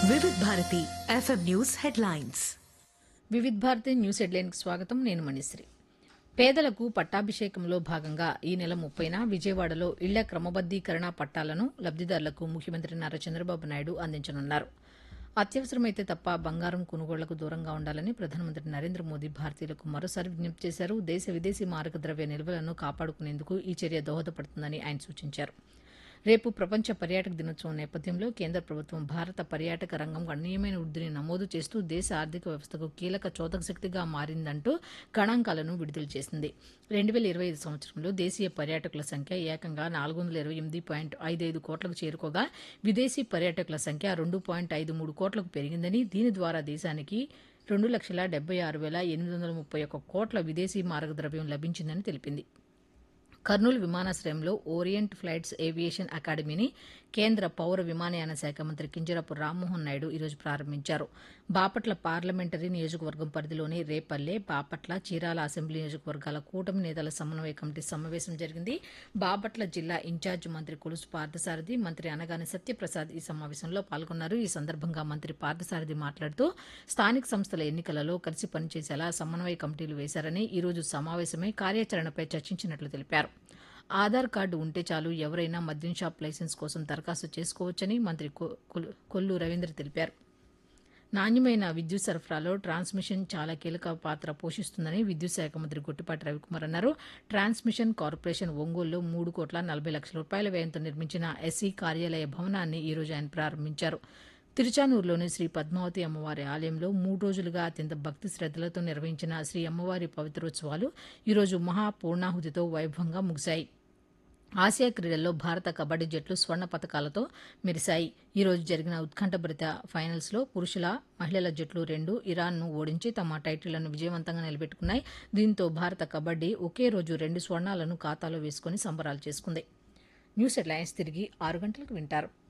Vividh Bharati FM news headlines Vividh Bharati news హెడ్లైన్కి స్వాగతం నేను మణిశ్రీ పేదలకు పట్టాభిషేకంలో భాగంగా ఈ నెల ముప్పైన విజయవాడలో ఇళ్ల క్రమబద్దీకరణ పట్టాలను లబ్దిదారులకు ముఖ్యమంత్రి నారా చంద్రబాబు నాయుడు అందించనున్నారు అత్యవసరమైతే తప్ప బంగారం కొనుగోళ్లకు దూరంగా ఉండాలని ప్రధానమంత్రి నరేంద్ర మోదీ భారతీయులకు మరోసారి విజ్ఞప్తి చేశారు దేశ విదేశీ మారక ద్రవ్య నిల్వలను కాపాడుకునేందుకు ఈ చర్య దోహదపడుతుందని ఆయన సూచించారు రేపు ప్రపంచ పర్యాటక దినోత్సవం నేపథ్యంలో కేంద్ర ప్రభుత్వం భారత పర్యాటక రంగం గణనీయమైన వృద్ధిని నమోదు చేస్తూ దేశ ఆర్థిక వ్యవస్థకు కీలక చోదక శక్తిగా మారిందంటూ గణాంకాలను విడుదల చేసింది రెండు వేల ఇరవై ఐదు సంవత్సరంలో దేశీయ పర్యాటకుల సంఖ్య ఏకంగా నాలుగు వందల ఇరవై ఎనిమిది పాయింట్ ఐదు ఐదు కోట్లకు చేరుకోగా విదేశీ పర్యాటకుల సంఖ్య రెండు పాయింట్ ఐదు మూడు కోట్లకు పెరిగిందని దీని ద్వారా దేశానికి రెండు లక్షల డెబ్బై ఆరు వేల ఎనిమిది వందల ముప్పై ఒక్క కోట్ల విదేశీ మారకద్రవ్యం లభించిందని తెలిపింది కర్నూలు విమానాశ్రయంలో ఓరియంట్ ఫ్లైట్స్ ఏవియేషన్ అకాడమీని కేంద్ర పౌర విమానయాన శాఖ మంత్రి కింజరాపు రామ్మోహన్ నాయుడు ఈరోజు ప్రారంభించారు బాపట్ల పార్లమెంటరీ నియోజకవర్గం పరిధిలోని రేపల్లె బాపట్ల చీరాల అసెంబ్లీ నియోజకవర్గాల కూటమి నేతల సమన్వయ కమిటీ సమావేశం జరిగింది బాపట్ల జిల్లా ఇన్ఛార్జ్ మంత్రి కొలుసు పార్థసారథి మంత్రి అనగాని సత్యప్రసాద్ ఈ సమావేశంలో పాల్గొన్నారు ఈ సందర్భంగా మంత్రి పార్థసారథి మాట్లాడుతూ స్థానిక సంస్థల ఎన్నికలలో కలిసి పనిచేసేలా సమన్వయ కమిటీలు వేశారని ఈ రోజు సమావేశమై కార్యాచరణపై చర్చించినట్లు తెలిపారు ఆధార్ కార్డు ఉంటే చాలు ఎవరైనా మద్యం షాప్ లైసెన్స్ కోసం దరఖాస్తు చేసుకోవచ్చని మంత్రి కొ- కొల్లు- కొల్లు రవీంద్ర తెలిపారు నాణ్యమైన విద్యుత్ సరఫరాలో ట్రాన్స్మిషన్ చాలా కీలక పాత్ర పోషిస్తుందని విద్యుత్ శాఖ మంత్రి గుట్టిపాటి రవికుమార్ అన్నారు ట్రాన్స్మిషన్ కార్పొరేషన్ ఒంగోలులో మూడు కోట్ల నలభై లక్షల రూపాయల వ్యయంతో నిర్మించిన ఎస్సీ కార్యాలయ భవనాన్ని ఈ రోజు ఆయన ప్రారంభించారు తిరుచానూరులోని శ్రీ పద్మావతి అమ్మవారి ఆలయంలో మూడు రోజులుగా అత్యంత భక్తి శ్రద్దలతో నిర్వహించిన శ్రీ అమ్మవారి పవిత్రోత్సవాలు ఈరోజు మహాపూర్ణాహుతితో వైభవంగా ముగిశాయి ఆసియా క్రీడల్లో భారత కబడ్డీ జట్లు స్వర్ణ పతకాలతో మెరిశాయి ఈ రోజు జరిగిన ఉత్కంఠభరిత ఫైనల్స్లో పురుషుల మహిళల జట్లు రెండు ఇరాన్ను ఓడించి తమ టైటిళ్లను విజయవంతంగా నిలబెట్టుకున్నాయి దీంతో భారత కబడ్డీ ఒకే రోజు రెండు స్వర్ణాలను ఖాతాలో వేసుకుని సంబరాలు చేసుకుంది న్యూస్ హెడ్లైన్స్ తిరిగి ఆరు గంటలకు వింటారు